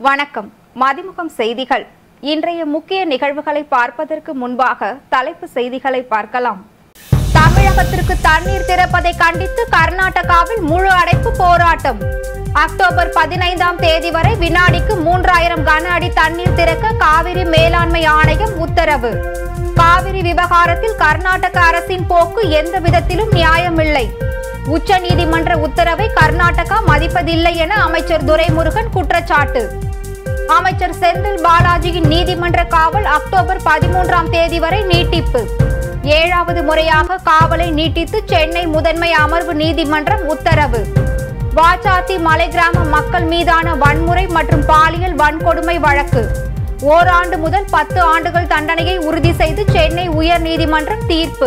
வணக்கம் மதிமுகம் செய்திகள் இன்றைய முக்கிய நிகழ்வுகளை பார்ப்பதற்கு முன்பாக தலைப்பு செய்திகளை பார்க்கலாம் தமிழகத்திற்கு தண்ணீர் திறப்பதை கண்டித்து கர்நாடகாவில் முழு அடைப்பு போராட்டம் அக்டோபர் பதினைந்தாம் தேதி வரை வினாடிக்கு மூன்றாயிரம் கன அடி தண்ணீர் திறக்க காவிரி மேலாண்மை ஆணையம் உத்தரவு காவிரி விவகாரத்தில் கர்நாடக அரசின் போக்கு எந்த விதத்திலும் நியாயமில்லை உச்சநீதிமன்ற உத்தரவை கர்நாடகா மதிப்பதில்லை என அமைச்சர் துரைமுருகன் குற்றச்சாட்டு அமைச்சர் செந்தில் பாலாஜியின் நீதிமன்ற காவல் அக்டோபர் பதிமூன்றாம் தேதி வரை நீட்டிப்பு ஏழாவது முறையாக காவலை நீட்டித்து சென்னை முதன்மை அமர்வு நீதிமன்றம் உத்தரவு வாச்சாத்தி மலை கிராம மக்கள் மீதான வன்முறை மற்றும் பாலியல் வன்கொடுமை வழக்கு ஓராண்டு முதல் பத்து ஆண்டுகள் தண்டனையை உறுதி செய்து சென்னை உயர் நீதிமன்றம் தீர்ப்பு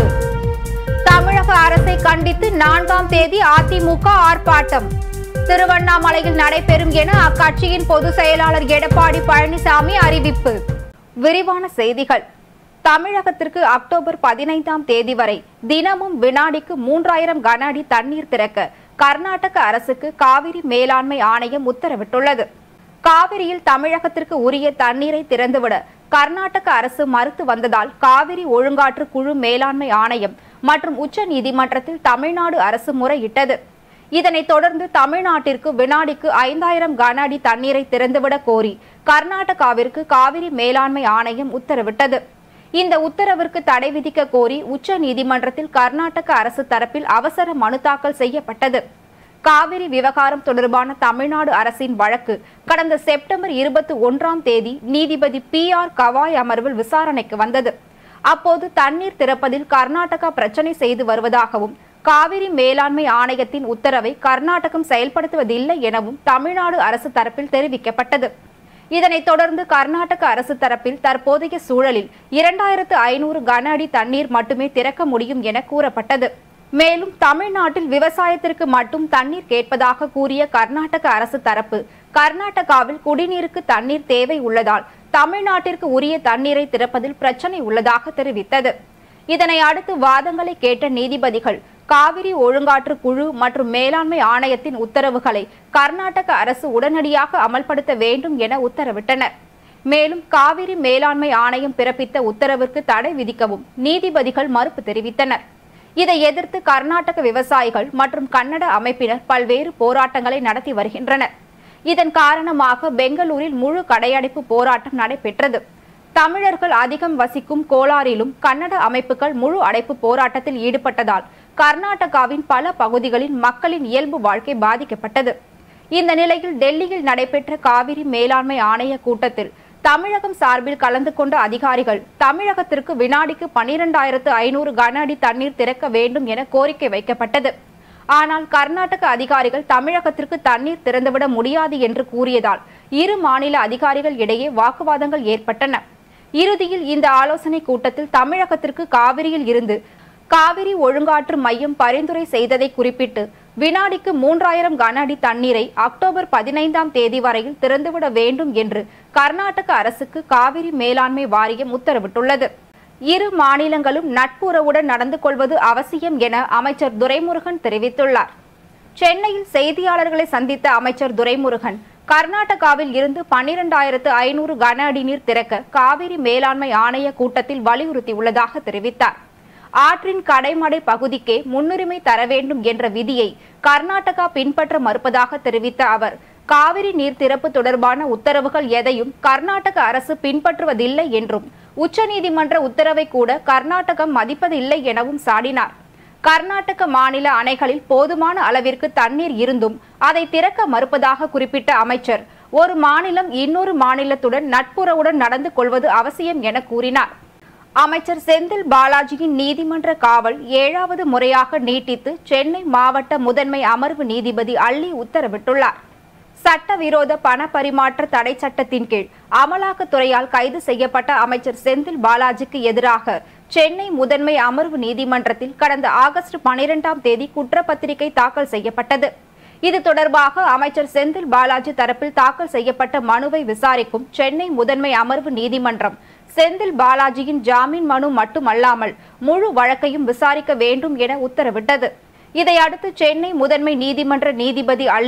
தமிழக அரசை கண்டித்து நான்காம் தேதி அதிமுக ஆர்ப்பாட்டம் திருவண்ணாமலையில் நடைபெறும் என அக்கட்சியின் பொதுச் செயலாளர் எடப்பாடி பழனிசாமி அறிவிப்பு விரிவான செய்திகள் தமிழகத்திற்கு அக்டோபர் பதினைந்தாம் தேதி வரை தினமும் வினாடிக்கு மூன்றாயிரம் கன அடி தண்ணீர் திறக்க கர்நாடக அரசுக்கு காவிரி மேலாண்மை ஆணையம் உத்தரவிட்டுள்ளது காவிரியில் தமிழகத்திற்கு உரிய தண்ணீரை திறந்துவிட கர்நாடக அரசு மறுத்து வந்ததால் காவிரி ஒழுங்காற்று குழு மேலாண்மை ஆணையம் மற்றும் உச்ச நீதிமன்றத்தில் தமிழ்நாடு அரசு முறையிட்டது இதனைத் தொடர்ந்து தமிழ்நாட்டிற்கு வினாடிக்கு ஐந்தாயிரம் கன அடி தண்ணீரை திறந்துவிட கோரி கர்நாடகாவிற்கு காவிரி மேலாண்மை ஆணையம் உத்தரவிட்டது இந்த உத்தரவிற்கு தடை விதிக்க கோரி உச்ச நீதிமன்றத்தில் கர்நாடக அரசு தரப்பில் அவசர மனு தாக்கல் செய்யப்பட்டது காவிரி விவகாரம் தொடர்பான தமிழ்நாடு அரசின் வழக்கு கடந்த செப்டம்பர் இருபத்தி ஒன்றாம் தேதி நீதிபதி பி ஆர் கவாய் அமர்வில் விசாரணைக்கு வந்தது அப்போது தண்ணீர் திறப்பதில் கர்நாடகா பிரச்சனை செய்து வருவதாகவும் காவிரி மேலாண்மை ஆணையத்தின் உத்தரவை கர்நாடகம் செயல்படுத்துவதில்லை எனவும் தமிழ்நாடு அரசு தரப்பில் தெரிவிக்கப்பட்டது இதனைத் தொடர்ந்து கர்நாடக அரசு தரப்பில் தற்போதைய சூழலில் இரண்டாயிரத்து ஐநூறு கன அடி தண்ணீர் மட்டுமே திறக்க முடியும் என கூறப்பட்டது மேலும் தமிழ்நாட்டில் விவசாயத்திற்கு மட்டும் தண்ணீர் கேட்பதாக கூறிய கர்நாடக அரசு தரப்பு கர்நாடகாவில் குடிநீருக்கு தண்ணீர் தேவை உள்ளதால் தமிழ்நாட்டிற்கு உரிய தண்ணீரை திறப்பதில் பிரச்சனை உள்ளதாக தெரிவித்தது இதனை அடுத்து வாதங்களை கேட்ட நீதிபதிகள் காவிரி ஒழுங்காற்று குழு மற்றும் மேலாண்மை ஆணையத்தின் உத்தரவுகளை கர்நாடக அரசு உடனடியாக அமல்படுத்த வேண்டும் என உத்தரவிட்டனர் மேலும் காவிரி மேலாண்மை ஆணையம் பிறப்பித்த உத்தரவிற்கு தடை விதிக்கவும் நீதிபதிகள் மறுப்பு தெரிவித்தனர் இதை எதிர்த்து கர்நாடக விவசாயிகள் மற்றும் கன்னட அமைப்பினர் பல்வேறு போராட்டங்களை நடத்தி வருகின்றனர் இதன் காரணமாக பெங்களூரில் முழு கடையடைப்பு போராட்டம் நடைபெற்றது தமிழர்கள் அதிகம் வசிக்கும் கோலாரிலும் கன்னட அமைப்புகள் முழு அடைப்பு போராட்டத்தில் ஈடுபட்டதால் கர்நாடகாவின் பல பகுதிகளில் மக்களின் இயல்பு வாழ்க்கை பாதிக்கப்பட்டது இந்த நிலையில் டெல்லியில் நடைபெற்ற காவிரி மேலாண்மை ஆணைய கூட்டத்தில் தமிழகம் சார்பில் கலந்து கொண்ட அதிகாரிகள் தமிழகத்திற்கு வினாடிக்கு பனிரெண்டாயிரத்து ஐநூறு கன அடி தண்ணீர் திறக்க வேண்டும் என கோரிக்கை வைக்கப்பட்டது ஆனால் கர்நாடக அதிகாரிகள் தமிழகத்திற்கு தண்ணீர் திறந்துவிட முடியாது என்று கூறியதால் இரு மாநில அதிகாரிகள் இடையே வாக்குவாதங்கள் ஏற்பட்டன இறுதியில் இந்த ஆலோசனை கூட்டத்தில் தமிழகத்திற்கு காவிரியில் இருந்து காவிரி ஒழுங்காற்று மையம் பரிந்துரை செய்ததை குறிப்பிட்டு வினாடிக்கு மூன்றாயிரம் கன அடி தண்ணீரை அக்டோபர் பதினைந்தாம் தேதி வரையில் திறந்துவிட வேண்டும் என்று கர்நாடக அரசுக்கு காவிரி மேலாண்மை வாரியம் உத்தரவிட்டுள்ளது இரு மாநிலங்களும் நட்புறவுடன் நடந்து கொள்வது அவசியம் என அமைச்சர் துரைமுருகன் தெரிவித்துள்ளார் சென்னையில் செய்தியாளர்களை சந்தித்த அமைச்சர் துரைமுருகன் கர்நாடகாவில் இருந்து பன்னிரண்டாயிரத்து ஐநூறு கன அடி நீர் திறக்க காவிரி மேலாண்மை ஆணைய கூட்டத்தில் வலியுறுத்தியுள்ளதாக தெரிவித்தார் ஆற்றின் கடைமடை பகுதிக்கே முன்னுரிமை தர வேண்டும் என்ற விதியை கர்நாடகா பின்பற்ற மறுப்பதாக தெரிவித்த அவர் காவிரி நீர் திறப்பு தொடர்பான உத்தரவுகள் எதையும் கர்நாடக அரசு பின்பற்றுவதில்லை என்றும் உச்சநீதிமன்ற உத்தரவை கூட கர்நாடகம் மதிப்பதில்லை எனவும் சாடினார் கர்நாடக மாநில அணைகளில் போதுமான அளவிற்கு தண்ணீர் இருந்தும் அதை திறக்க மறுப்பதாக குறிப்பிட்ட அமைச்சர் ஒரு மாநிலம் இன்னொரு மாநிலத்துடன் நட்புறவுடன் நடந்து கொள்வது அவசியம் என கூறினார் அமைச்சர் செந்தில் பாலாஜியின் நீதிமன்ற காவல் ஏழாவது முறையாக நீட்டித்து சென்னை மாவட்ட முதன்மை அமர்வு நீதிபதி அள்ளி உத்தரவிட்டுள்ளார் சட்டவிரோத பண பரிமாற்ற தடை சட்டத்தின் கீழ் அமலாக்கத்துறையால் கைது செய்யப்பட்ட அமைச்சர் செந்தில் பாலாஜிக்கு எதிராக சென்னை முதன்மை அமர்வு நீதிமன்றத்தில் கடந்த ஆகஸ்ட் பனிரெண்டாம் தேதி குற்றப்பத்திரிகை தாக்கல் செய்யப்பட்டது இது தொடர்பாக அமைச்சர் செந்தில் பாலாஜி தரப்பில் தாக்கல் செய்யப்பட்ட மனுவை விசாரிக்கும் சென்னை முதன்மை அமர்வு நீதிமன்றம் செந்தில் பாலாஜியின் ஜாமீன் மனு மட்டுமல்லாமல் முழு வழக்கையும் விசாரிக்க வேண்டும் என உத்தரவிட்டது இதையடுத்து சென்னை முதன்மை நீதிமன்ற நீதிபதி அள்ளி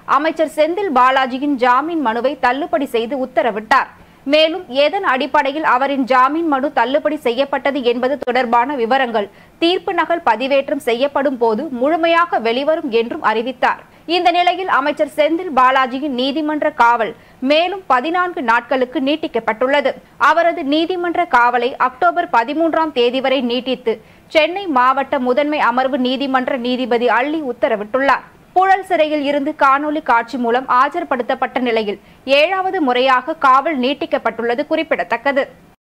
அமைச்சர் செந்தில் பாலாஜியின் ஜாமீன் மனுவை தள்ளுபடி செய்து உத்தரவிட்டார் மேலும் எதன் அடிப்படையில் அவரின் ஜாமீன் மனு தள்ளுபடி செய்யப்பட்டது என்பது தொடர்பான விவரங்கள் தீர்ப்பு நகல் பதிவேற்றம் செய்யப்படும் போது முழுமையாக வெளிவரும் என்றும் அறிவித்தார் இந்த நிலையில் அமைச்சர் செந்தில் பாலாஜியின் நீதிமன்ற காவல் மேலும் பதினான்கு நாட்களுக்கு நீட்டிக்கப்பட்டுள்ளது அவரது நீதிமன்ற காவலை அக்டோபர் பதிமூன்றாம் தேதி வரை நீட்டித்து சென்னை மாவட்ட முதன்மை அமர்வு நீதிமன்ற நீதிபதி அள்ளி உத்தரவிட்டுள்ளார் புழல் சிறையில் இருந்து காணொலி காட்சி மூலம் ஆஜர்படுத்தப்பட்ட நிலையில் ஏழாவது முறையாக காவல் நீட்டிக்கப்பட்டுள்ளது குறிப்பிடத்தக்கது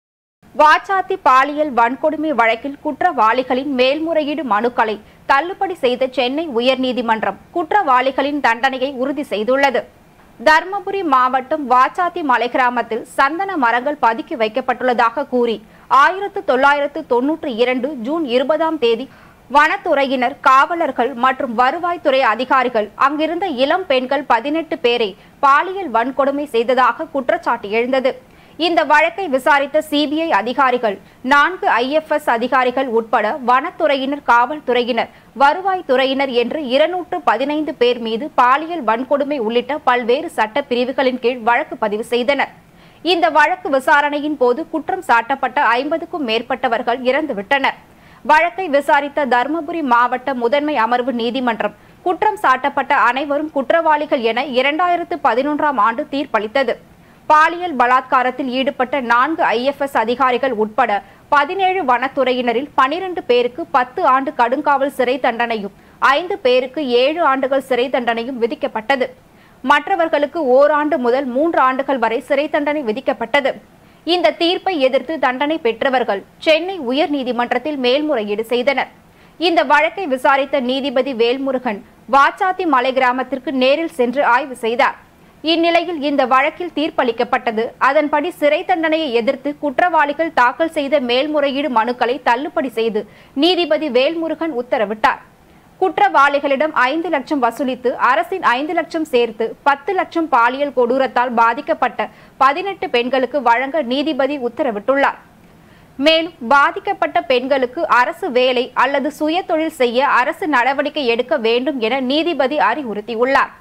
வாச்சாத்தி பாலியல் வன்கொடுமை வழக்கில் குற்றவாளிகளின் மேல்முறையீடு மனுக்களை தள்ளுபடி செய்த சென்னை உயர்நீதிமன்றம் குற்றவாளிகளின் தண்டனையை உறுதி செய்துள்ளது தர்மபுரி மாவட்டம் வாச்சாத்தி மலை கிராமத்தில் சந்தன மரங்கள் பதுக்கி வைக்கப்பட்டுள்ளதாக கூறி ஆயிரத்து தொள்ளாயிரத்து தொன்னூற்றி இரண்டு ஜூன் இருபதாம் தேதி வனத்துறையினர் காவலர்கள் மற்றும் வருவாய்த்துறை அதிகாரிகள் அங்கிருந்த இளம் பெண்கள் பதினெட்டு பேரை பாலியல் வன்கொடுமை செய்ததாக குற்றச்சாட்டு எழுந்தது இந்த வழக்கை விசாரித்த சிபிஐ அதிகாரிகள் நான்கு ஐஎஃப்எஸ் அதிகாரிகள் உட்பட வனத்துறையினர் காவல்துறையினர் வருவாய்த்துறையினர் என்று இருநூற்று பதினைந்து பேர் மீது பாலியல் வன்கொடுமை உள்ளிட்ட பல்வேறு சட்ட பிரிவுகளின் கீழ் வழக்கு பதிவு செய்தனர் இந்த வழக்கு விசாரணையின் போது குற்றம் சாட்டப்பட்ட ஐம்பதுக்கும் மேற்பட்டவர்கள் இறந்துவிட்டனர் வழக்கை விசாரித்த தருமபுரி மாவட்ட முதன்மை அமர்வு நீதிமன்றம் குற்றம் சாட்டப்பட்ட அனைவரும் குற்றவாளிகள் என இரண்டாயிரத்து பதினொன்றாம் ஆண்டு தீர்ப்பளித்தது பாலியல் பலாத்காரத்தில் ஈடுபட்ட நான்கு ஐஎஃப்எஸ் அதிகாரிகள் உட்பட பதினேழு வனத்துறையினரில் பனிரெண்டு பேருக்கு பத்து ஆண்டு கடுங்காவல் சிறை தண்டனையும் ஐந்து பேருக்கு ஏழு ஆண்டுகள் சிறை தண்டனையும் விதிக்கப்பட்டது மற்றவர்களுக்கு ஓராண்டு முதல் மூன்று ஆண்டுகள் வரை சிறை தண்டனை விதிக்கப்பட்டது இந்த தீர்ப்பை எதிர்த்து தண்டனை பெற்றவர்கள் சென்னை உயர்நீதிமன்றத்தில் மேல்முறையீடு செய்தனர் இந்த வழக்கை விசாரித்த நீதிபதி வேல்முருகன் வாச்சாத்தி மலை கிராமத்திற்கு நேரில் சென்று ஆய்வு செய்தார் இந்நிலையில் இந்த வழக்கில் தீர்ப்பளிக்கப்பட்டது அதன்படி சிறை தண்டனையை எதிர்த்து குற்றவாளிகள் தாக்கல் செய்த மேல்முறையீடு மனுக்களை தள்ளுபடி செய்து நீதிபதி வேல்முருகன் உத்தரவிட்டார் குற்றவாளிகளிடம் ஐந்து லட்சம் வசூலித்து அரசின் ஐந்து லட்சம் சேர்த்து பத்து லட்சம் பாலியல் கொடூரத்தால் பாதிக்கப்பட்ட பதினெட்டு பெண்களுக்கு வழங்க நீதிபதி உத்தரவிட்டுள்ளார் மேலும் பாதிக்கப்பட்ட பெண்களுக்கு அரசு வேலை அல்லது சுய தொழில் செய்ய அரசு நடவடிக்கை எடுக்க வேண்டும் என நீதிபதி அறிவுறுத்தியுள்ளார்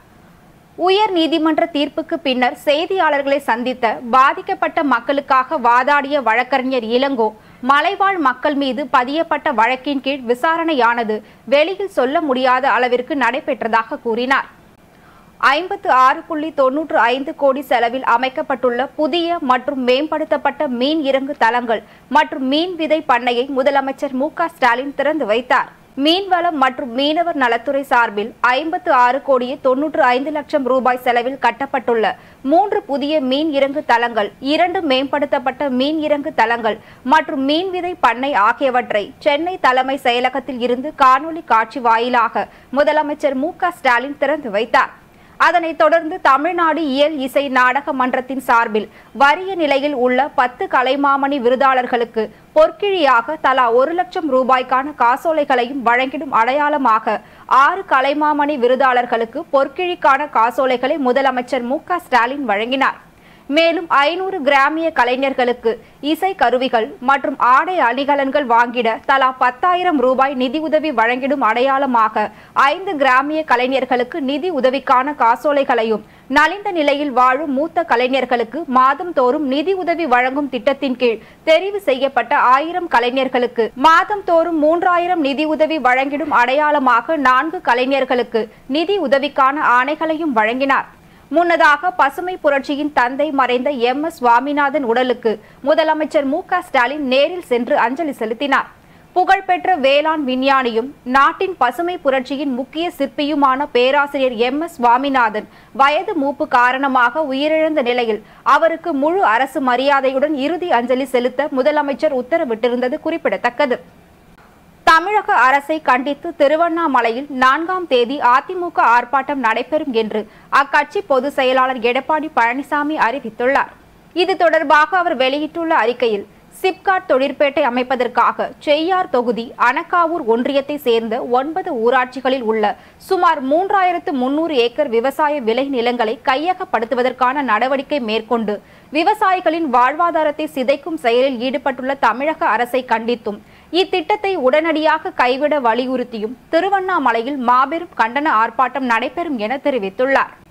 உயர் நீதிமன்ற தீர்ப்புக்கு பின்னர் செய்தியாளர்களை சந்தித்த பாதிக்கப்பட்ட மக்களுக்காக வாதாடிய வழக்கறிஞர் இளங்கோ மலைவாழ் மக்கள் மீது பதியப்பட்ட வழக்கின் கீழ் விசாரணையானது வெளியில் சொல்ல முடியாத அளவிற்கு நடைபெற்றதாக கூறினார் ஐம்பத்து ஆறு புள்ளி தொன்னூற்று ஐந்து கோடி செலவில் அமைக்கப்பட்டுள்ள புதிய மற்றும் மேம்படுத்தப்பட்ட மீன் இறங்கு தளங்கள் மற்றும் மீன் விதை பண்ணையை முதலமைச்சர் மு க ஸ்டாலின் திறந்து வைத்தார் மீன்வளம் மற்றும் மீனவர் நலத்துறை சார்பில் ஐம்பத்து ஆறு கோடியே தொன்னூற்று ஐந்து லட்சம் ரூபாய் செலவில் கட்டப்பட்டுள்ள மூன்று புதிய மீன் இறங்கு தளங்கள் இரண்டு மேம்படுத்தப்பட்ட மீன் இறங்கு தளங்கள் மற்றும் மீன் விதை பண்ணை ஆகியவற்றை சென்னை தலைமை செயலகத்தில் இருந்து காணொலி காட்சி வாயிலாக முதலமைச்சர் மு க ஸ்டாலின் திறந்து வைத்தார் அதனைத் தொடர்ந்து தமிழ்நாடு இயல் இசை நாடக மன்றத்தின் சார்பில் வறிய நிலையில் உள்ள பத்து கலைமாமணி விருதாளர்களுக்கு பொற்கிழியாக தலா ஒரு லட்சம் ரூபாய்க்கான காசோலைகளையும் வழங்கிடும் அடையாளமாக ஆறு கலைமாமணி விருதாளர்களுக்கு பொற்கிழிக்கான காசோலைகளை முதலமைச்சர் மு க ஸ்டாலின் வழங்கினார் மேலும் ஐநூறு கிராமிய கலைஞர்களுக்கு இசை கருவிகள் மற்றும் ஆடை அணிகலன்கள் வாங்கிட தலா பத்தாயிரம் ரூபாய் நிதியுதவி வழங்கிடும் அடையாளமாக ஐந்து கிராமிய கலைஞர்களுக்கு நிதி உதவிக்கான காசோலைகளையும் நலிந்த நிலையில் வாழும் மூத்த கலைஞர்களுக்கு மாதம் தோறும் நிதி உதவி வழங்கும் திட்டத்தின் கீழ் தெரிவு செய்யப்பட்ட ஆயிரம் கலைஞர்களுக்கு மாதம் தோறும் மூன்றாயிரம் நிதி உதவி வழங்கிடும் அடையாளமாக நான்கு கலைஞர்களுக்கு நிதி உதவிக்கான ஆணைகளையும் வழங்கினார் முன்னதாக பசுமை புரட்சியின் தந்தை மறைந்த எம் எஸ் சுவாமிநாதன் உடலுக்கு முதலமைச்சர் மு க ஸ்டாலின் நேரில் சென்று அஞ்சலி செலுத்தினார் புகழ்பெற்ற வேளாண் விஞ்ஞானியும் நாட்டின் பசுமை புரட்சியின் முக்கிய சிற்பியுமான பேராசிரியர் எம் எஸ் சுவாமிநாதன் வயது மூப்பு காரணமாக உயிரிழந்த நிலையில் அவருக்கு முழு அரசு மரியாதையுடன் இறுதி அஞ்சலி செலுத்த முதலமைச்சர் உத்தரவிட்டிருந்தது குறிப்பிடத்தக்கது தமிழக அரசை கண்டித்து திருவண்ணாமலையில் நான்காம் தேதி அதிமுக ஆர்ப்பாட்டம் நடைபெறும் என்று அக்கட்சி பொதுச் செயலாளர் எடப்பாடி பழனிசாமி அறிவித்துள்ளார் இது தொடர்பாக அவர் வெளியிட்டுள்ள அறிக்கையில் சிப்காட் தொழிற்பேட்டை அமைப்பதற்காக செய்யார் தொகுதி அனக்காவூர் ஒன்றியத்தை சேர்ந்த ஒன்பது ஊராட்சிகளில் உள்ள சுமார் மூன்றாயிரத்து முன்னூறு ஏக்கர் விவசாய விளை நிலங்களை கையகப்படுத்துவதற்கான நடவடிக்கை மேற்கொண்டு விவசாயிகளின் வாழ்வாதாரத்தை சிதைக்கும் செயலில் ஈடுபட்டுள்ள தமிழக அரசை கண்டித்தும் இத்திட்டத்தை உடனடியாக கைவிட வலியுறுத்தியும் திருவண்ணாமலையில் மாபெரும் கண்டன ஆர்ப்பாட்டம் நடைபெறும் என தெரிவித்துள்ளார்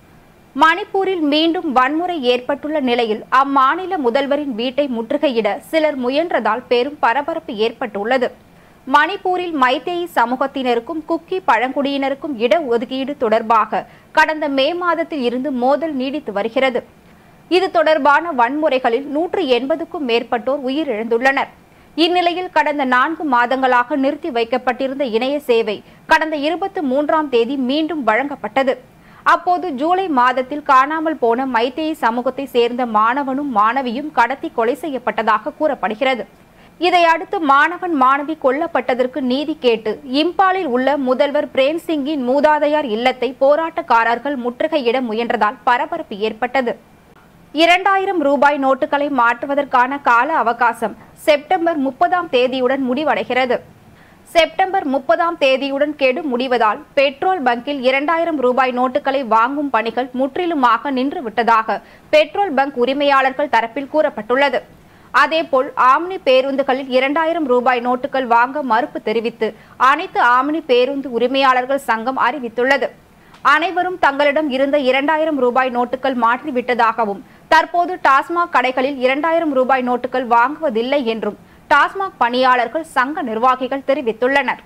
மணிப்பூரில் மீண்டும் வன்முறை ஏற்பட்டுள்ள நிலையில் அம்மாநில முதல்வரின் வீட்டை முற்றுகையிட சிலர் முயன்றதால் பெரும் பரபரப்பு ஏற்பட்டுள்ளது மணிப்பூரில் மைத்தேயி சமூகத்தினருக்கும் குக்கி பழங்குடியினருக்கும் இட ஒதுக்கீடு தொடர்பாக கடந்த மே மாதத்தில் இருந்து மோதல் நீடித்து வருகிறது இது தொடர்பான வன்முறைகளில் நூற்று எண்பதுக்கும் மேற்பட்டோர் உயிரிழந்துள்ளனர் இந்நிலையில் கடந்த நான்கு மாதங்களாக நிறுத்தி வைக்கப்பட்டிருந்த இணைய சேவை கடந்த இருபத்தி மூன்றாம் தேதி மீண்டும் வழங்கப்பட்டது அப்போது ஜூலை மாதத்தில் காணாமல் போன மைத்தேயி சமூகத்தை சேர்ந்த மாணவனும் மாணவியும் கடத்தி கொலை செய்யப்பட்டதாக கூறப்படுகிறது இதையடுத்து மாணவன் மாணவி கொல்லப்பட்டதற்கு நீதி கேட்டு இம்பாலில் உள்ள முதல்வர் பிரேம்சிங்கின் மூதாதையார் இல்லத்தை போராட்டக்காரர்கள் முற்றுகையிட முயன்றதால் பரபரப்பு ஏற்பட்டது இரண்டாயிரம் ரூபாய் நோட்டுகளை மாற்றுவதற்கான கால அவகாசம் செப்டம்பர் முப்பதாம் தேதியுடன் முடிவடைகிறது செப்டம்பர் முப்பதாம் தேதியுடன் கெடு முடிவதால் பெட்ரோல் பங்கில் இரண்டாயிரம் ரூபாய் நோட்டுகளை வாங்கும் பணிகள் முற்றிலுமாக நின்று விட்டதாக பெட்ரோல் பங்க் உரிமையாளர்கள் தரப்பில் கூறப்பட்டுள்ளது அதேபோல் ஆம்னி பேருந்துகளில் இரண்டாயிரம் ரூபாய் நோட்டுகள் வாங்க மறுப்பு தெரிவித்து அனைத்து ஆம்னி பேருந்து உரிமையாளர்கள் சங்கம் அறிவித்துள்ளது அனைவரும் தங்களிடம் இருந்த இரண்டாயிரம் ரூபாய் நோட்டுகள் மாற்றிவிட்டதாகவும் தற்போது டாஸ்மாக் கடைகளில் இரண்டாயிரம் ரூபாய் நோட்டுகள் வாங்குவதில்லை என்றும் டாஸ்மாக் பணியாளர்கள் சங்க நிர்வாகிகள் தெரிவித்துள்ளனர்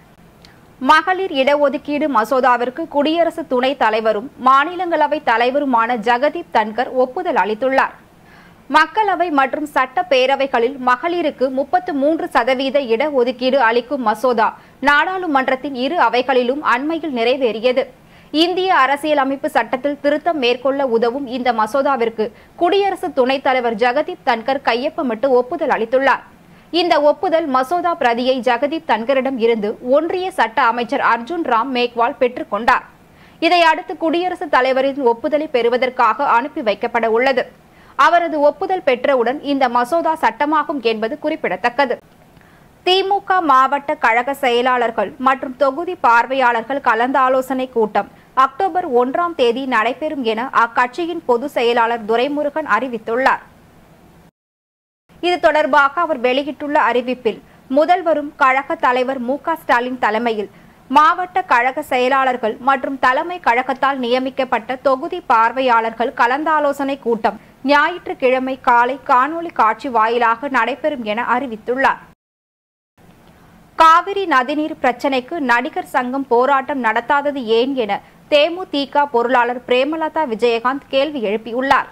மகளிர் இடஒதுக்கீடு மசோதாவிற்கு குடியரசு துணைத் தலைவரும் மாநிலங்களவை தலைவருமான ஜெகதீப் தன்கர் ஒப்புதல் அளித்துள்ளார் மக்களவை மற்றும் சட்டப்பேரவைகளில் மகளிருக்கு முப்பத்து மூன்று சதவீத இடஒதுக்கீடு அளிக்கும் மசோதா நாடாளுமன்றத்தின் இரு அவைகளிலும் அண்மையில் நிறைவேறியது இந்திய அரசியலமைப்பு சட்டத்தில் திருத்தம் மேற்கொள்ள உதவும் இந்த மசோதாவிற்கு குடியரசு துணைத் தலைவர் ஜெகதீப் தன்கர் கையொப்பமிட்டு ஒப்புதல் அளித்துள்ளார் இந்த ஒப்புதல் மசோதா பிரதியை ஜெகதீப் தன்கரிடம் இருந்து ஒன்றிய சட்ட அமைச்சர் அர்ஜுன் ராம் மேக்வால் பெற்றுக் கொண்டார் இதையடுத்து குடியரசுத் தலைவரின் ஒப்புதலை பெறுவதற்காக அனுப்பி வைக்கப்பட உள்ளது அவரது ஒப்புதல் பெற்றவுடன் இந்த மசோதா சட்டமாகும் என்பது குறிப்பிடத்தக்கது திமுக மாவட்ட கழக செயலாளர்கள் மற்றும் தொகுதி பார்வையாளர்கள் கலந்தாலோசனை கூட்டம் அக்டோபர் ஒன்றாம் தேதி நடைபெறும் என அக்கட்சியின் பொதுச் செயலாளர் துரைமுருகன் அறிவித்துள்ளார் இது தொடர்பாக அவர் வெளியிட்டுள்ள அறிவிப்பில் முதல்வரும் கழக தலைவர் மு க ஸ்டாலின் தலைமையில் மாவட்ட கழக செயலாளர்கள் மற்றும் தலைமை கழகத்தால் நியமிக்கப்பட்ட தொகுதி பார்வையாளர்கள் கலந்தாலோசனை கூட்டம் ஞாயிற்றுக்கிழமை காலை காணொலி காட்சி வாயிலாக நடைபெறும் என அறிவித்துள்ளார் காவிரி நதிநீர் பிரச்சினைக்கு நடிகர் சங்கம் போராட்டம் நடத்தாதது ஏன் என தேமுதிக பொருளாளர் பிரேமலதா விஜயகாந்த் கேள்வி எழுப்பியுள்ளார்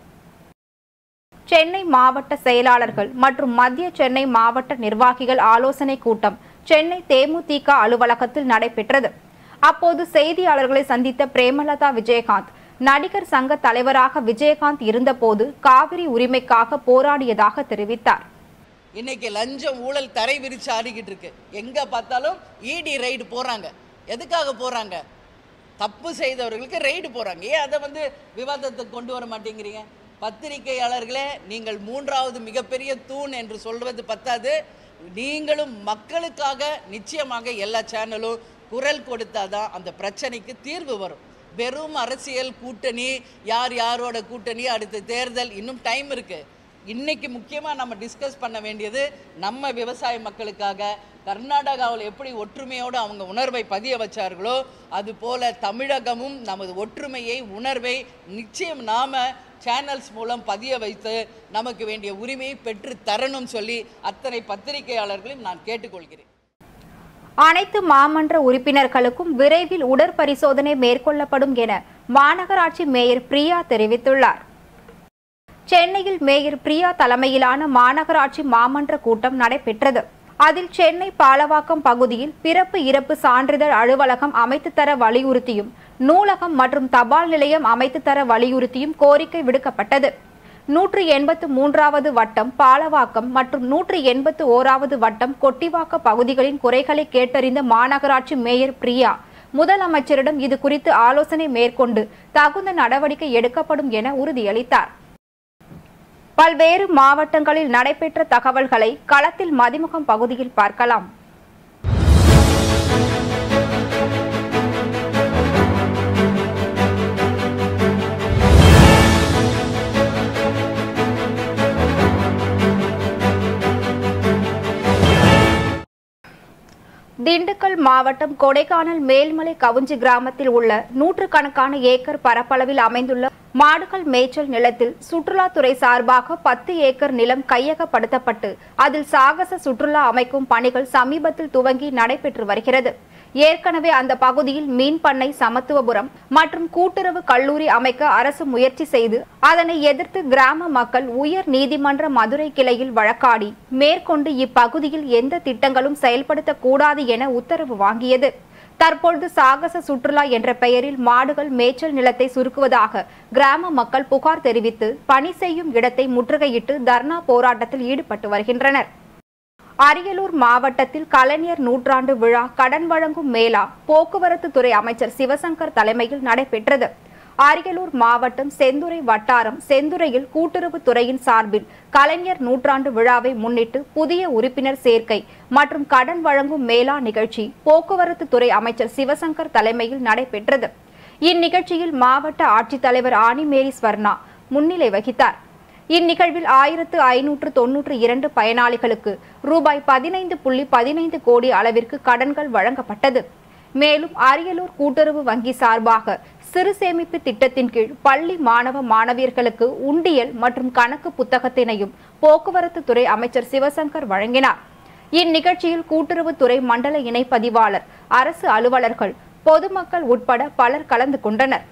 சென்னை மாவட்ட செயலாளர்கள் மற்றும் மத்திய சென்னை மாவட்ட நிர்வாகிகள் ஆலோசனை கூட்டம் சென்னை தேமுதிக அலுவலகத்தில் நடைபெற்றது அப்போது செய்தியாளர்களை சந்தித்த பிரேமலதா விஜயகாந்த் நடிகர் சங்க தலைவராக விஜயகாந்த் இருந்தபோது காவிரி உரிமைக்காக போராடியதாக தெரிவித்தார் இன்னைக்கு லஞ்சம் ஊழல் தரை விரிச்சு ஆடிக்கிட்டு இருக்கு எங்க பார்த்தாலும் இடி ரைடு போறாங்க எதுக்காக போறாங்க தப்பு செய்தவர்களுக்கு ரைடு போறாங்க ஏன் அதை வந்து விவாதத்துக்கு கொண்டு வர மாட்டேங்கிறீங்க பத்திரிகையாளர்களே நீங்கள் மூன்றாவது மிகப்பெரிய தூண் என்று சொல்வது பத்தாது நீங்களும் மக்களுக்காக நிச்சயமாக எல்லா சேனலும் குரல் கொடுத்தாதான் அந்த பிரச்சனைக்கு தீர்வு வரும் வெறும் அரசியல் கூட்டணி யார் யாரோட கூட்டணி அடுத்த தேர்தல் இன்னும் டைம் இருக்கு இன்னைக்கு முக்கியமாக நம்ம டிஸ்கஸ் பண்ண வேண்டியது நம்ம விவசாய மக்களுக்காக கர்நாடகாவில் எப்படி ஒற்றுமையோடு அவங்க உணர்வை பதிய வச்சார்களோ அதுபோல தமிழகமும் நமது ஒற்றுமையை உணர்வை நிச்சயம் நாம சேனல்ஸ் மூலம் பதிய வைத்து நமக்கு வேண்டிய உரிமையை பெற்று தரணும் சொல்லி அத்தனை பத்திரிகையாளர்களையும் நான் கேட்டுக்கொள்கிறேன் அனைத்து மாமன்ற உறுப்பினர்களுக்கும் விரைவில் உடற்பரிசோதனை மேற்கொள்ளப்படும் என மாநகராட்சி மேயர் பிரியா தெரிவித்துள்ளார் சென்னையில் மேயர் பிரியா தலைமையிலான மாநகராட்சி மாமன்ற கூட்டம் நடைபெற்றது அதில் சென்னை பாலவாக்கம் பகுதியில் பிறப்பு இறப்பு சான்றிதழ் அலுவலகம் அமைத்து தர வலியுறுத்தியும் நூலகம் மற்றும் தபால் நிலையம் அமைத்து தர வலியுறுத்தியும் கோரிக்கை விடுக்கப்பட்டது நூற்று எண்பத்து மூன்றாவது வட்டம் பாலவாக்கம் மற்றும் நூற்று எண்பத்து ஓராவது வட்டம் கொட்டிவாக்க பகுதிகளின் குறைகளை கேட்டறிந்த மாநகராட்சி மேயர் பிரியா முதலமைச்சரிடம் இது குறித்து ஆலோசனை மேற்கொண்டு தகுந்த நடவடிக்கை எடுக்கப்படும் என உறுதியளித்தார் பல்வேறு மாவட்டங்களில் நடைபெற்ற தகவல்களை களத்தில் மதிமுகம் பகுதியில் பார்க்கலாம் திண்டுக்கல் மாவட்டம் கொடைக்கானல் மேல்மலை கவுஞ்சி கிராமத்தில் உள்ள நூற்றுக்கணக்கான ஏக்கர் பரப்பளவில் அமைந்துள்ள மாடுகள் மேய்ச்சல் நிலத்தில் சுற்றுலாத்துறை சார்பாக பத்து ஏக்கர் நிலம் கையகப்படுத்தப்பட்டு அதில் சாகச சுற்றுலா அமைக்கும் பணிகள் சமீபத்தில் துவங்கி நடைபெற்று வருகிறது ஏற்கனவே அந்த பகுதியில் மீன் பண்ணை சமத்துவபுரம் மற்றும் கூட்டுறவு கல்லூரி அமைக்க அரசு முயற்சி செய்து அதனை எதிர்த்து கிராம மக்கள் உயர் நீதிமன்ற மதுரை கிளையில் வழக்காடி மேற்கொண்டு இப்பகுதியில் எந்த திட்டங்களும் செயல்படுத்தக்கூடாது என உத்தரவு வாங்கியது தற்பொழுது சாகச சுற்றுலா என்ற பெயரில் மாடுகள் மேய்ச்சல் நிலத்தை சுருக்குவதாக கிராம மக்கள் புகார் தெரிவித்து பணி செய்யும் இடத்தை முற்றுகையிட்டு தர்ணா போராட்டத்தில் ஈடுபட்டு வருகின்றனர் அரியலூர் மாவட்டத்தில் கலைஞர் நூற்றாண்டு விழா கடன் வழங்கும் மேளா போக்குவரத்து துறை அமைச்சர் சிவசங்கர் தலைமையில் நடைபெற்றது அரியலூர் மாவட்டம் செந்துறை வட்டாரம் செந்துறையில் கூட்டுறவு துறையின் சார்பில் கலைஞர் நூற்றாண்டு விழாவை முன்னிட்டு புதிய உறுப்பினர் சேர்க்கை மற்றும் கடன் வழங்கும் மேளா நிகழ்ச்சி போக்குவரத்து துறை அமைச்சர் சிவசங்கர் தலைமையில் நடைபெற்றது இந்நிகழ்ச்சியில் மாவட்ட ஆட்சித்தலைவர் ஆனிமேரி ஸ்வர்ணா முன்னிலை வகித்தார் இந்நிகழ்வில் ஆயிரத்து ஐநூற்று தொன்னூற்று இரண்டு பயனாளிகளுக்கு ரூபாய் பதினைந்து புள்ளி பதினைந்து கோடி அளவிற்கு கடன்கள் வழங்கப்பட்டது மேலும் அரியலூர் கூட்டுறவு வங்கி சார்பாக சிறு சேமிப்பு திட்டத்தின் கீழ் பள்ளி மாணவ மாணவியர்களுக்கு உண்டியல் மற்றும் கணக்கு புத்தகத்தினையும் போக்குவரத்து துறை அமைச்சர் சிவசங்கர் வழங்கினார் இந்நிகழ்ச்சியில் கூட்டுறவுத்துறை மண்டல இணை பதிவாளர் அரசு அலுவலர்கள் பொதுமக்கள் உட்பட பலர் கலந்து கொண்டனர்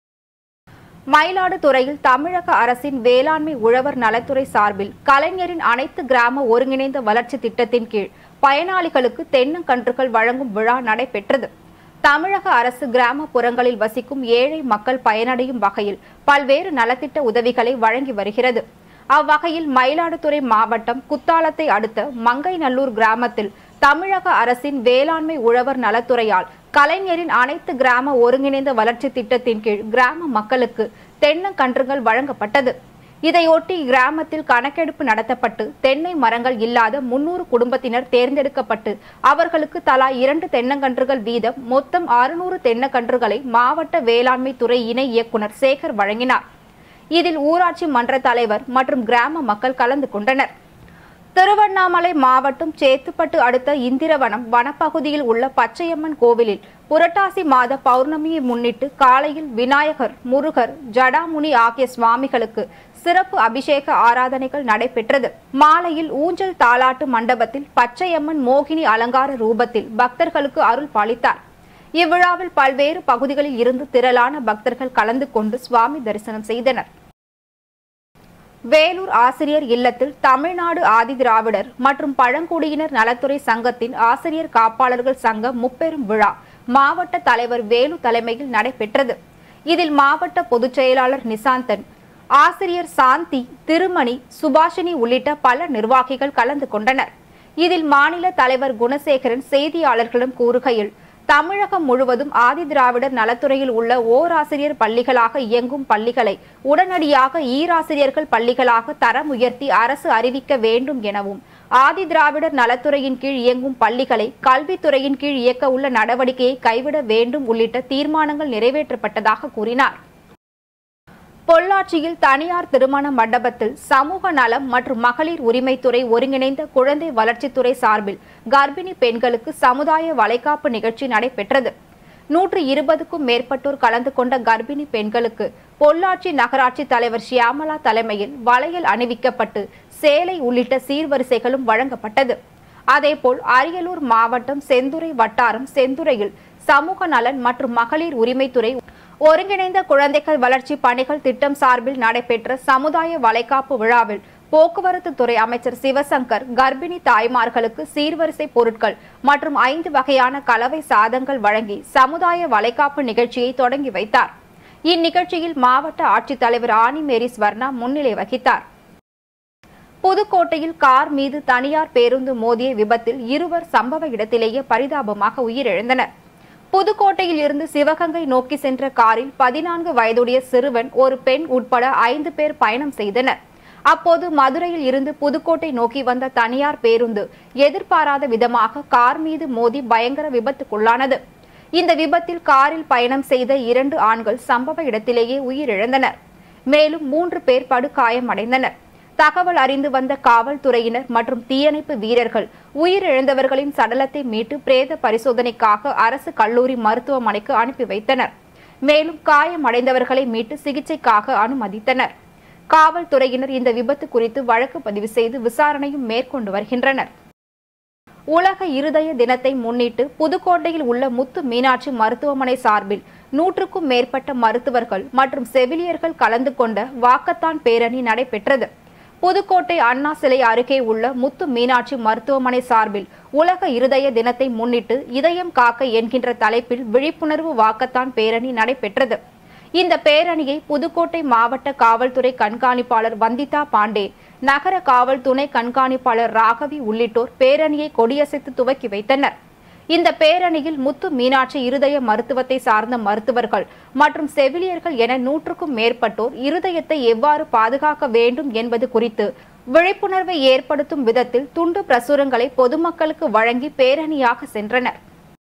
மயிலாடுதுறையில் தமிழக அரசின் வேளாண்மை உழவர் நலத்துறை சார்பில் கலைஞரின் அனைத்து கிராம ஒருங்கிணைந்த வளர்ச்சி திட்டத்தின் கீழ் பயனாளிகளுக்கு தென்னங்கன்றுகள் வழங்கும் விழா நடைபெற்றது தமிழக அரசு கிராமப்புறங்களில் வசிக்கும் ஏழை மக்கள் பயனடையும் வகையில் பல்வேறு நலத்திட்ட உதவிகளை வழங்கி வருகிறது அவ்வகையில் மயிலாடுதுறை மாவட்டம் குத்தாலத்தை அடுத்த மங்கைநல்லூர் கிராமத்தில் தமிழக அரசின் வேளாண்மை உழவர் நலத்துறையால் கலைஞரின் அனைத்து கிராம ஒருங்கிணைந்த வளர்ச்சி திட்டத்தின் கீழ் கிராம மக்களுக்கு தென்னங்கன்றுகள் வழங்கப்பட்டது இதையொட்டி கிராமத்தில் கணக்கெடுப்பு நடத்தப்பட்டு தென்னை மரங்கள் இல்லாத முன்னூறு குடும்பத்தினர் தேர்ந்தெடுக்கப்பட்டு அவர்களுக்கு தலா இரண்டு தென்னங்கன்றுகள் வீதம் மொத்தம் அறுநூறு தென்னங்கன்றுகளை மாவட்ட வேளாண்மை துறை இணை இயக்குனர் சேகர் வழங்கினார் இதில் ஊராட்சி மன்ற தலைவர் மற்றும் கிராம மக்கள் கலந்து கொண்டனர் திருவண்ணாமலை மாவட்டம் சேத்துப்பட்டு அடுத்த இந்திரவனம் வனப்பகுதியில் உள்ள பச்சையம்மன் கோவிலில் புரட்டாசி மாத பௌர்ணமியை முன்னிட்டு காலையில் விநாயகர் முருகர் ஜடாமுனி ஆகிய சுவாமிகளுக்கு சிறப்பு அபிஷேக ஆராதனைகள் நடைபெற்றது மாலையில் ஊஞ்சல் தாலாட்டு மண்டபத்தில் பச்சையம்மன் மோகினி அலங்கார ரூபத்தில் பக்தர்களுக்கு அருள் பாலித்தார் இவ்விழாவில் பல்வேறு பகுதிகளில் இருந்து திரளான பக்தர்கள் கலந்து கொண்டு சுவாமி தரிசனம் செய்தனர் வேலூர் ஆசிரியர் இல்லத்தில் தமிழ்நாடு ஆதிதிராவிடர் மற்றும் பழங்குடியினர் நலத்துறை சங்கத்தின் ஆசிரியர் காப்பாளர்கள் சங்க முப்பெரும் விழா மாவட்ட தலைவர் வேலு தலைமையில் நடைபெற்றது இதில் மாவட்ட பொதுச் செயலாளர் நிசாந்தன் ஆசிரியர் சாந்தி திருமணி சுபாஷினி உள்ளிட்ட பல நிர்வாகிகள் கலந்து கொண்டனர் இதில் மாநில தலைவர் குணசேகரன் செய்தியாளர்களிடம் கூறுகையில் தமிழகம் முழுவதும் ஆதிதிராவிடர் நலத்துறையில் உள்ள ஓராசிரியர் பள்ளிகளாக இயங்கும் பள்ளிகளை உடனடியாக ஈராசிரியர்கள் பள்ளிகளாக தரம் உயர்த்தி அரசு அறிவிக்க வேண்டும் எனவும் ஆதிதிராவிடர் நலத்துறையின் கீழ் இயங்கும் பள்ளிகளை கல்வித்துறையின் கீழ் இயக்க உள்ள நடவடிக்கையை கைவிட வேண்டும் உள்ளிட்ட தீர்மானங்கள் நிறைவேற்றப்பட்டதாக கூறினார் பொள்ளாச்சியில் தனியார் திருமண மண்டபத்தில் சமூக நலம் மற்றும் மகளிர் உரிமைத்துறை ஒருங்கிணைந்த குழந்தை வளர்ச்சித்துறை சார்பில் கர்ப்பிணி பெண்களுக்கு சமுதாய வளைகாப்பு நிகழ்ச்சி நடைபெற்றது நூற்று இருபதுக்கும் மேற்பட்டோர் கலந்து கொண்ட கர்ப்பிணி பெண்களுக்கு பொள்ளாச்சி நகராட்சி தலைவர் ஷியாமலா தலைமையில் வளையல் அணிவிக்கப்பட்டு சேலை உள்ளிட்ட சீர்வரிசைகளும் வழங்கப்பட்டது அதேபோல் அரியலூர் மாவட்டம் செந்துறை வட்டாரம் செந்துறையில் சமூக நலன் மற்றும் மகளிர் உரிமைத்துறை ஒருங்கிணைந்த குழந்தைகள் வளர்ச்சி பணிகள் திட்டம் சார்பில் நடைபெற்ற சமுதாய வளைகாப்பு விழாவில் போக்குவரத்து துறை அமைச்சர் சிவசங்கர் கர்ப்பிணி தாய்மார்களுக்கு சீர்வரிசை பொருட்கள் மற்றும் ஐந்து வகையான கலவை சாதங்கள் வழங்கி சமுதாய வளைகாப்பு நிகழ்ச்சியை தொடங்கி வைத்தார் இந்நிகழ்ச்சியில் மாவட்ட ஆட்சித்தலைவர் ஆனிமேரி ஸ்வர்ணா முன்னிலை வகித்தார் புதுக்கோட்டையில் கார் மீது தனியார் பேருந்து மோதிய விபத்தில் இருவர் சம்பவ இடத்திலேயே பரிதாபமாக உயிரிழந்தனர் புதுக்கோட்டையில் இருந்து சிவகங்கை நோக்கி சென்ற காரில் பதினான்கு வயதுடைய சிறுவன் ஒரு பெண் உட்பட ஐந்து பேர் பயணம் செய்தனர் அப்போது மதுரையில் இருந்து புதுக்கோட்டை நோக்கி வந்த தனியார் பேருந்து எதிர்பாராத விதமாக கார் மீது மோதி பயங்கர விபத்துக்குள்ளானது இந்த விபத்தில் காரில் பயணம் செய்த இரண்டு ஆண்கள் சம்பவ இடத்திலேயே உயிரிழந்தனர் மேலும் மூன்று பேர் படுகாயமடைந்தனர் தகவல் அறிந்து வந்த காவல்துறையினர் மற்றும் தீயணைப்பு வீரர்கள் உயிரிழந்தவர்களின் சடலத்தை மீட்டு பிரேத பரிசோதனைக்காக அரசு கல்லூரி மருத்துவமனைக்கு அனுப்பி வைத்தனர் மேலும் காயமடைந்தவர்களை மீட்டு சிகிச்சைக்காக அனுமதித்தனர் காவல்துறையினர் இந்த விபத்து குறித்து வழக்கு பதிவு செய்து விசாரணையும் மேற்கொண்டு வருகின்றனர் உலக இருதய தினத்தை முன்னிட்டு புதுக்கோட்டையில் உள்ள முத்து மீனாட்சி மருத்துவமனை சார்பில் நூற்றுக்கும் மேற்பட்ட மருத்துவர்கள் மற்றும் செவிலியர்கள் கலந்து கொண்ட வாக்கத்தான் பேரணி நடைபெற்றது புதுக்கோட்டை அண்ணா சிலை அருகே உள்ள முத்து மீனாட்சி மருத்துவமனை சார்பில் உலக இருதய தினத்தை முன்னிட்டு இதயம் காக்க என்கின்ற தலைப்பில் விழிப்புணர்வு வாக்கத்தான் பேரணி நடைபெற்றது இந்த பேரணியை புதுக்கோட்டை மாவட்ட காவல்துறை கண்காணிப்பாளர் வந்திதா பாண்டே நகர காவல் துணை கண்காணிப்பாளர் ராகவி உள்ளிட்டோர் பேரணியை கொடியசைத்து துவக்கி வைத்தனர் இந்த பேரணியில் முத்து மீனாட்சி இருதய மருத்துவத்தை சார்ந்த மருத்துவர்கள் மற்றும் செவிலியர்கள் என நூற்றுக்கும் மேற்பட்டோர் இருதயத்தை எவ்வாறு பாதுகாக்க வேண்டும் என்பது குறித்து விழிப்புணர்வை ஏற்படுத்தும் விதத்தில் துண்டு பிரசுரங்களை பொதுமக்களுக்கு வழங்கி பேரணியாக சென்றனர்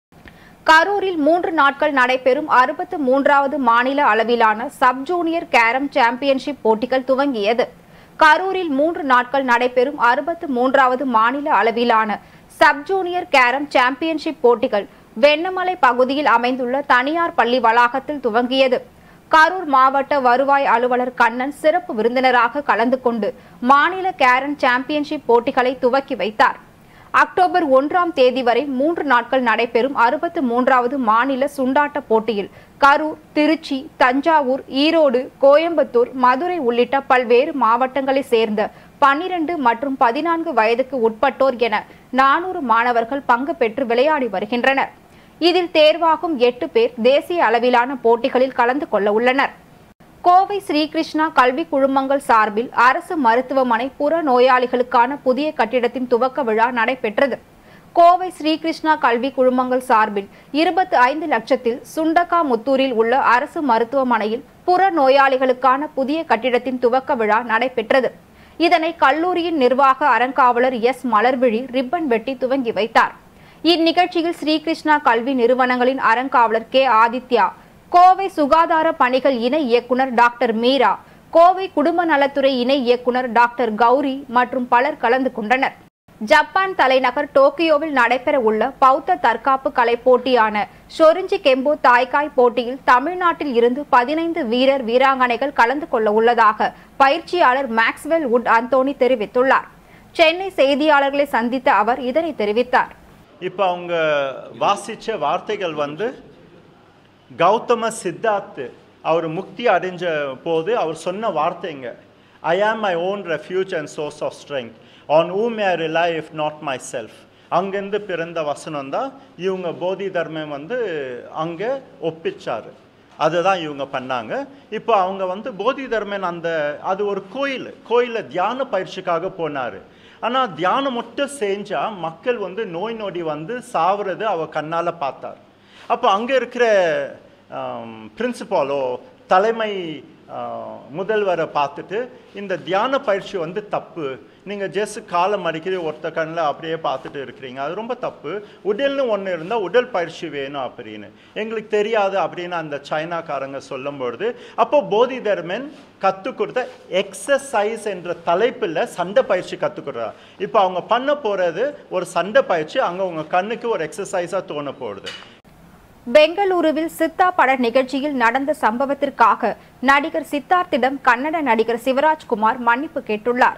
கரூரில் மூன்று நாட்கள் நடைபெறும் அறுபத்து மூன்றாவது மாநில அளவிலான சப் ஜூனியர் கேரம் சாம்பியன்ஷிப் போட்டிகள் துவங்கியது கரூரில் மூன்று நாட்கள் நடைபெறும் அறுபத்து மூன்றாவது மாநில அளவிலான சப் ஜூனியர் கேரம் சாம்பியன்ஷிப் போட்டிகள் வெண்ணமலை பகுதியில் அமைந்துள்ள தனியார் பள்ளி வளாகத்தில் துவங்கியது கரூர் மாவட்ட வருவாய் அலுவலர் கண்ணன் சிறப்பு விருந்தினராக கலந்து கொண்டு மாநில கேரன் சாம்பியன்ஷிப் போட்டிகளை துவக்கி வைத்தார் அக்டோபர் ஒன்றாம் தேதி வரை மூன்று நாட்கள் நடைபெறும் அறுபத்து மூன்றாவது மாநில சுண்டாட்ட போட்டியில் கரூர் திருச்சி தஞ்சாவூர் ஈரோடு கோயம்புத்தூர் மதுரை உள்ளிட்ட பல்வேறு மாவட்டங்களைச் சேர்ந்த பன்னிரண்டு மற்றும் பதினான்கு வயதுக்கு உட்பட்டோர் என நானூறு மாணவர்கள் பங்கு பெற்று விளையாடி வருகின்றனர் இதில் தேர்வாகும் எட்டு பேர் தேசிய அளவிலான போட்டிகளில் கலந்து கொள்ள உள்ளனர் கோவை ஸ்ரீகிருஷ்ணா கல்வி குழுமங்கள் சார்பில் அரசு மருத்துவமனை புற நோயாளிகளுக்கான புதிய கட்டிடத்தின் துவக்க விழா நடைபெற்றது கோவை ஸ்ரீகிருஷ்ணா கல்வி குழுமங்கள் சார்பில் இருபத்தி ஐந்து லட்சத்தில் சுண்டக்கா முத்தூரில் உள்ள அரசு மருத்துவமனையில் புற நோயாளிகளுக்கான புதிய கட்டிடத்தின் துவக்க விழா நடைபெற்றது இதனை கல்லூரியின் நிர்வாக அறங்காவலர் எஸ் மலர்விழி ரிப்பன் வெட்டி துவங்கி வைத்தார் இந்நிகழ்ச்சியில் ஸ்ரீகிருஷ்ணா கல்வி நிறுவனங்களின் அறங்காவலர் கே ஆதித்யா கோவை சுகாதார பணிகள் இணை இயக்குனர் டாக்டர் மீரா கோவை குடும்ப நலத்துறை இணை இயக்குனர் டாக்டர் கௌரி மற்றும் பலர் கலந்து கொண்டனர் ஜப்பான் தலைநகர் டோக்கியோவில் நடைபெற உள்ள பௌத்த தற்காப்பு கலை போட்டியான ஷொரிஞ்சி கெம்போ தாய்காய் போட்டியில் தமிழ்நாட்டில் இருந்து பதினைந்து வீரர் வீராங்கனைகள் கலந்து கொள்ள உள்ளதாக பயிற்சியாளர் மேக்ஸ்வெல் உட் அந்தோனி தெரிவித்துள்ளார் சென்னை செய்தியாளர்களை சந்தித்த அவர் இதனை தெரிவித்தார் இப்போ அவங்க வாசித்த வார்த்தைகள் வந்து கௌதம சித்தார்த் அவர் முக்தி அடைஞ்ச போது அவர் சொன்ன வார்த்தைங்க I am my own refuge and source of strength on whom may rely if not myself அங்கேருந்து பிறந்த வசனம் தான் இவங்க போதி தர்மம் வந்து அங்கே ஒப்பிச்சாரு அதுதான் இவங்க பண்ணாங்க இப்போ அவங்க வந்து போதி தர்மன் அந்த அது ஒரு கோயில் கோயிலில் தியான பயிற்சிக்காக போனார் ஆனால் தியானம் மட்டும் செஞ்சால் மக்கள் வந்து நோய் நொடி வந்து சாவுறது அவ கண்ணால் பார்த்தார் அப்போ அங்கே இருக்கிற பிரின்சிபாலோ தலைமை ஆஹ், முதல்வரை பார்த்துட்டு இந்த தியான பயிற்சி வந்து தப்பு நீங்கள் ஜஸ்ட் காலம் அடிக்கடி ஒருத்த கண்ணில் அப்படியே பார்த்துட்டு இருக்கிறீங்க அது ரொம்ப தப்பு உடல்னு ஒன்று இருந்தால் உடல் பயிற்சி வேணும் அப்படின்னு எங்களுக்கு தெரியாது அப்படின்னு அந்த சைனாக்காரங்க சொல்லும்பொழுது அப்போ போதி தர்மன் கற்றுக் கொடுத்த எக்ஸசைஸ் என்ற தலைப்பில் சண்டை பயிற்சி கற்றுக் கொடுறாரு இப்போ அவங்க பண்ண போகிறது ஒரு சண்டை பயிற்சி அங்கே உங்கள் கண்ணுக்கு ஒரு எக்ஸசைஸாக தோண போடுது பெங்களூருவில் சித்தா பட நிகழ்ச்சியில் நடந்த சம்பவத்திற்காக நடிகர் சித்தார்த்திடம் கன்னட நடிகர் சிவராஜ்குமார் மன்னிப்பு கேட்டுள்ளார்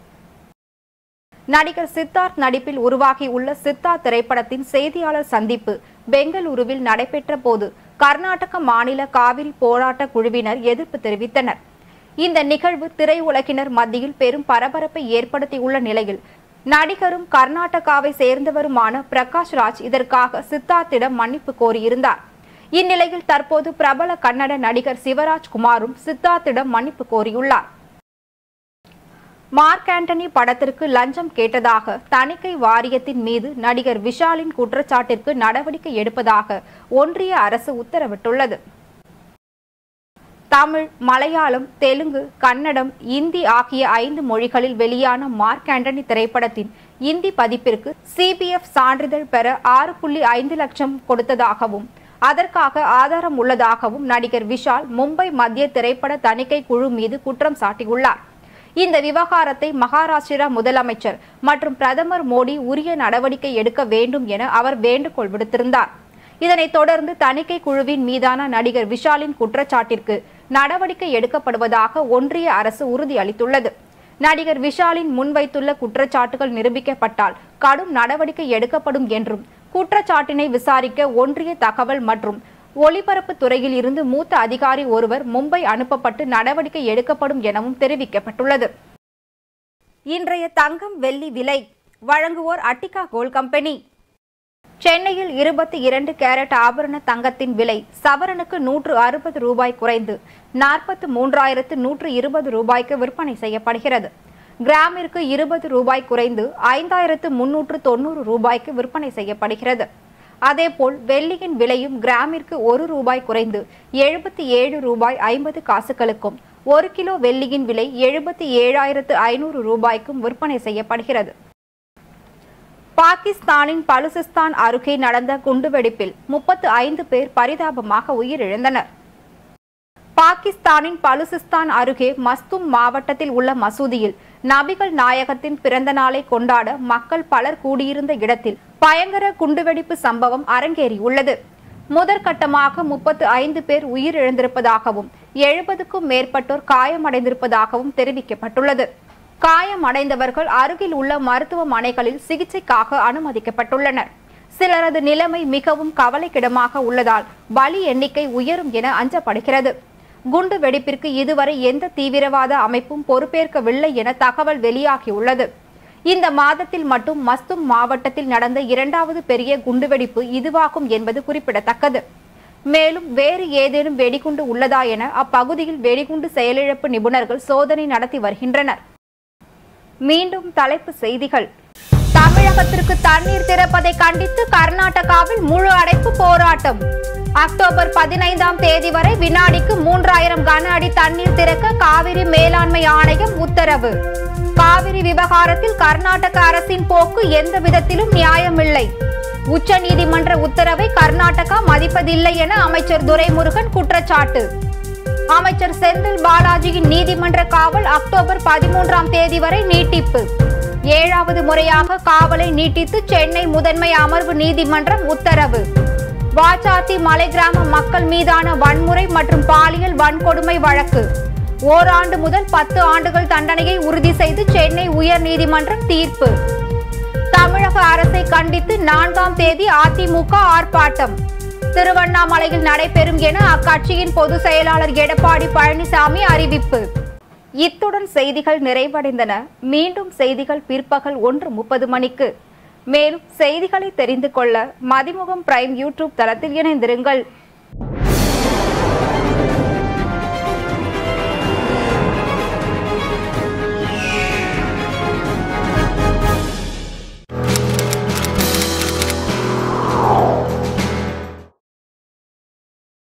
நடிகர் சித்தார்த் நடிப்பில் உருவாகியுள்ள சித்தா திரைப்படத்தின் செய்தியாளர் சந்திப்பு பெங்களூருவில் நடைபெற்ற போது கர்நாடக மாநில காவிரி போராட்ட குழுவினர் எதிர்ப்பு தெரிவித்தனர் இந்த நிகழ்வு திரையுலகினர் மத்தியில் பெரும் பரபரப்பை ஏற்படுத்தியுள்ள நிலையில் நடிகரும் கர்நாடகாவை சேர்ந்தவருமான பிரகாஷ் ராஜ் இதற்காக சித்தார்த்திடம் மன்னிப்பு கோரியிருந்தார் இந்நிலையில் தற்போது பிரபல கன்னட நடிகர் சிவராஜ் குமாரும் சித்தார்த்திடம் மன்னிப்பு கோரியுள்ளார் மார்க் ஆண்டனி படத்திற்கு லஞ்சம் கேட்டதாக தணிக்கை வாரியத்தின் மீது நடிகர் விஷாலின் குற்றச்சாட்டிற்கு நடவடிக்கை எடுப்பதாக ஒன்றிய அரசு உத்தரவிட்டுள்ளது தமிழ் மலையாளம் தெலுங்கு கன்னடம் இந்தி ஆகிய ஐந்து மொழிகளில் வெளியான மார்க் ஆண்டனி திரைப்படத்தின் இந்தி பதிப்பிற்கு சிபிஎஃப் சான்றிதழ் பெற ஆறு புள்ளி ஐந்து லட்சம் கொடுத்ததாகவும் அதற்காக ஆதாரம் உள்ளதாகவும் நடிகர் விஷால் மும்பை மத்திய திரைப்பட தணிக்கை குழு மீது குற்றம் சாட்டியுள்ளார் இந்த விவகாரத்தை மகாராஷ்டிரா முதலமைச்சர் மற்றும் பிரதமர் மோடி உரிய நடவடிக்கை எடுக்க வேண்டும் என அவர் வேண்டுகோள் விடுத்திருந்தார் இதனைத் தொடர்ந்து தணிக்கை குழுவின் மீதான நடிகர் விஷாலின் குற்றச்சாட்டிற்கு நடவடிக்கை எடுக்கப்படுவதாக ஒன்றிய அரசு உறுதியளித்துள்ளது நடிகர் விஷாலின் முன்வைத்துள்ள குற்றச்சாட்டுகள் நிரூபிக்கப்பட்டால் கடும் நடவடிக்கை எடுக்கப்படும் என்றும் குற்றச்சாட்டினை விசாரிக்க ஒன்றிய தகவல் மற்றும் ஒலிபரப்பு துறையில் இருந்து மூத்த அதிகாரி ஒருவர் மும்பை அனுப்பப்பட்டு நடவடிக்கை எடுக்கப்படும் எனவும் தெரிவிக்கப்பட்டுள்ளது இன்றைய தங்கம் வெள்ளி விலை வழங்குவோர் அட்டிகா கோல்ட் கம்பெனி சென்னையில் இருபத்தி இரண்டு கேரட் ஆபரண தங்கத்தின் விலை சவரனுக்கு நூற்று அறுபது ரூபாய் குறைந்து நாற்பத்து மூன்றாயிரத்து நூற்று இருபது ரூபாய்க்கு விற்பனை செய்யப்படுகிறது கிராமிற்கு இருபது ரூபாய் குறைந்து ஐந்தாயிரத்து முன்னூற்று தொண்ணூறு ரூபாய்க்கு விற்பனை செய்யப்படுகிறது அதேபோல் வெள்ளியின் விலையும் கிராமிற்கு ஒரு ரூபாய் குறைந்து எழுபத்தி ஏழு ரூபாய் ஐம்பது காசுகளுக்கும் ஒரு கிலோ வெள்ளியின் விலை எழுபத்தி ஏழாயிரத்து ஐநூறு ரூபாய்க்கும் விற்பனை செய்யப்படுகிறது பாகிஸ்தானின் பலுசிஸ்தான் அருகே நடந்த குண்டுவெடிப்பில் முப்பத்து ஐந்து பேர் பரிதாபமாக உயிரிழந்தனர் பாகிஸ்தானின் பலுசிஸ்தான் அருகே மஸ்தும் மாவட்டத்தில் உள்ள மசூதியில் நபிகள் நாயகத்தின் பிறந்த நாளை கொண்டாட மக்கள் பலர் கூடியிருந்த இடத்தில் பயங்கர குண்டுவெடிப்பு சம்பவம் அரங்கேறியுள்ளது முதற்கட்டமாக முப்பத்து ஐந்து பேர் உயிரிழந்திருப்பதாகவும் எழுபதுக்கும் மேற்பட்டோர் காயமடைந்திருப்பதாகவும் தெரிவிக்கப்பட்டுள்ளது காயமடைந்தவர்கள் அருகில் உள்ள மருத்துவமனைகளில் சிகிச்சைக்காக அனுமதிக்கப்பட்டுள்ளனர் சிலரது நிலைமை மிகவும் கவலைக்கிடமாக உள்ளதால் பலி எண்ணிக்கை உயரும் என அஞ்சப்படுகிறது குண்டு வெடிப்பிற்கு இதுவரை எந்த தீவிரவாத அமைப்பும் பொறுப்பேற்கவில்லை என தகவல் வெளியாகியுள்ளது இந்த மாதத்தில் மட்டும் மஸ்தும் மாவட்டத்தில் நடந்த இரண்டாவது பெரிய குண்டுவெடிப்பு இதுவாகும் என்பது குறிப்பிடத்தக்கது மேலும் வேறு ஏதேனும் வெடிகுண்டு உள்ளதா என அப்பகுதியில் வெடிகுண்டு செயலிழப்பு நிபுணர்கள் சோதனை நடத்தி வருகின்றனர் மீண்டும் தலைப்பு செய்திகள் தமிழகத்திற்கு தண்ணீர் திறப்பதை கண்டித்து கர்நாடகாவில் முழு அடைப்பு போராட்டம் அக்டோபர் பதினைந்தாம் தேதி வரை வினாடிக்கு மூன்றாயிரம் கன அடி தண்ணீர் திறக்க காவிரி மேலாண்மை ஆணையம் உத்தரவு காவிரி விவகாரத்தில் கர்நாடக அரசின் போக்கு எந்த விதத்திலும் நியாயமில்லை உச்சநீதிமன்ற உத்தரவை கர்நாடகா மதிப்பதில்லை என அமைச்சர் துரைமுருகன் குற்றச்சாட்டு அமைச்சர் செந்தில் பாலாஜியின் நீதிமன்ற காவல் அக்டோபர் பதிமூன்றாம் தேதி வரை நீட்டிப்பு ஏழாவது முறையாக காவலை நீட்டித்து சென்னை முதன்மை அமர்வு நீதிமன்றம் உத்தரவு வாச்சாத்தி மலை கிராம மக்கள் மீதான வன்முறை மற்றும் பாலியல் வன்கொடுமை வழக்கு ஓராண்டு முதல் பத்து ஆண்டுகள் தண்டனையை உறுதி செய்து சென்னை உயர் நீதிமன்றம் தீர்ப்பு தமிழக அரசை கண்டித்து நான்காம் தேதி அதிமுக ஆர்ப்பாட்டம் திருவண்ணாமலையில் நடைபெறும் என அக்கட்சியின் பொதுச் செயலாளர் எடப்பாடி பழனிசாமி அறிவிப்பு இத்துடன் செய்திகள் நிறைவடைந்தன மீண்டும் செய்திகள் பிற்பகல் ஒன்று முப்பது மணிக்கு மேலும் செய்திகளை தெரிந்து கொள்ள மதிமுகம் பிரைம் யூடியூப் தளத்தில் இணைந்திருங்கள்